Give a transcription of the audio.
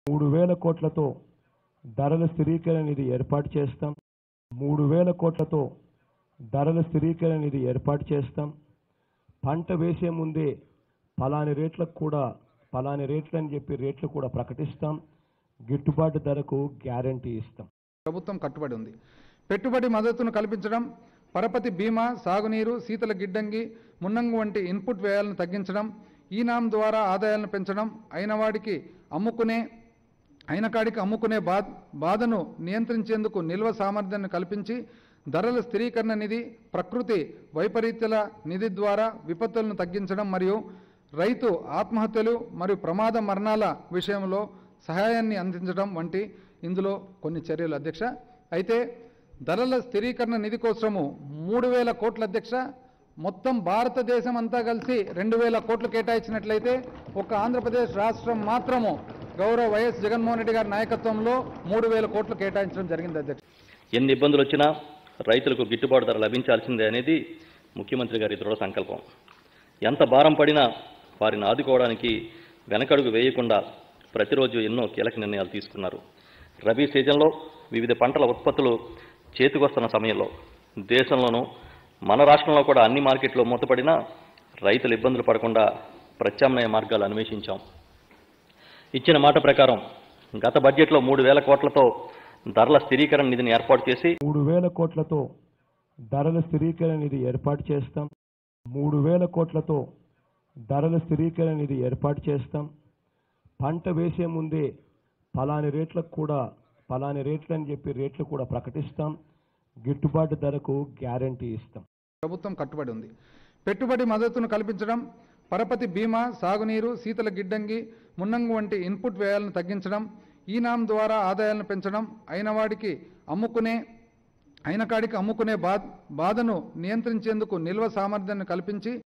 మూడు వేల కోట్లతో ధరల స్థిరీకరణ నిధి ఏర్పాటు చేస్తాం మూడు వేల కోట్లతో ధరల స్థిరీకరణ నిధి ఏర్పాటు చేస్తాం పంట వేసే ముందే ఫలాని రేట్లకు కూడా ఫలాని రేట్లు అని చెప్పి రేట్లు కూడా ప్రకటిస్తాం గిట్టుబాటు ధరకు గ్యారంటీ ఇస్తాం ప్రభుత్వం కట్టుబడి ఉంది పెట్టుబడి మద్దతును కల్పించడం పరపతి బీమా సాగునీరు శీతల గిడ్డంగి మున్నంగు వంటి ఇన్పుట్ వ్యయాలను తగ్గించడం ఈనాం ద్వారా ఆదాయాలను పెంచడం అయిన వాడికి అమ్ముకునే అయిన కాడికి అమ్ముకునే బా బాధను నియంత్రించేందుకు నిల్వ సామర్థ్యాన్ని కల్పించి ధరల స్థిరీకరణ నిధి ప్రకృతి వైపరీత్యాల నిధి ద్వారా విపత్తులను తగ్గించడం మరియు రైతు ఆత్మహత్యలు మరియు ప్రమాద మరణాల విషయంలో సహాయాన్ని అందించడం వంటి ఇందులో కొన్ని చర్యలు అధ్యక్ష అయితే ధరల స్థిరీకరణ నిధి కోసము మూడు వేల కోట్ల అధ్యక్ష మొత్తం భారతదేశం అంతా కలిసి రెండు వేల కోట్లు కేటాయించినట్లయితే ఒక ఆంధ్రప్రదేశ్ రాష్ట్రం మాత్రము గౌరవ వైఎస్ జగన్మోహన్ రెడ్డి గారి నాయకత్వంలో మూడు వేల కోట్లు కేటాయించడం జరిగింది అధ్యక్ష ఎన్ని ఇబ్బందులు వచ్చినా రైతులకు గిట్టుబాటు ధర లభించాల్సిందే అనేది ముఖ్యమంత్రి గారి దృఢ సంకల్పం ఎంత భారం పడినా వారిని ఆదుకోవడానికి వెనకడుగు వేయకుండా ప్రతిరోజు ఎన్నో కీలక నిర్ణయాలు తీసుకున్నారు రబీ సీజన్లో వివిధ పంటల ఉత్పత్తులు చేతికొస్తున్న సమయంలో దేశంలోనూ మన రాష్ట్రంలో కూడా అన్ని మార్కెట్లు మూతపడినా రైతులు ఇబ్బందులు పడకుండా ప్రత్యామ్నాయ మార్గాలు అన్వేషించాం ఇచ్చిన మాట ప్రకారం గత బడ్జెట్లో మూడు వేల కోట్లతో ధరల స్థిరీకరణ నిధిని ఏర్పాటు చేసి మూడు వేల కోట్లతో ధరల స్థిరీకరణ నిధి ఏర్పాటు చేస్తాం మూడు వేల కోట్లతో ధరల స్థిరీకరణ నిధి ఏర్పాటు చేస్తాం పంట వేసే ముందే ఫలాని రేట్లకు కూడా ఫలాని రేట్లు అని చెప్పి రేట్లు కూడా ప్రకటిస్తాం గిట్టుబాటు ధరకు గ్యారంటీ ఇస్తాం ప్రభుత్వం కట్టుబడి ఉంది పెట్టుబడి మద్దతును కల్పించడం పరపతి బీమా సాగునీరు శీతల గిడ్డంగి మున్నంగు వంటి ఇన్పుట్ వ్యయాలను తగ్గించడం ఈనాం ద్వారా ఆదాయాలను పెంచడం అయిన వాడికి అమ్ముకునే అయిన కాడికి అమ్ముకునే బా బాధను నియంత్రించేందుకు నిల్వ సామర్థ్యాన్ని కల్పించి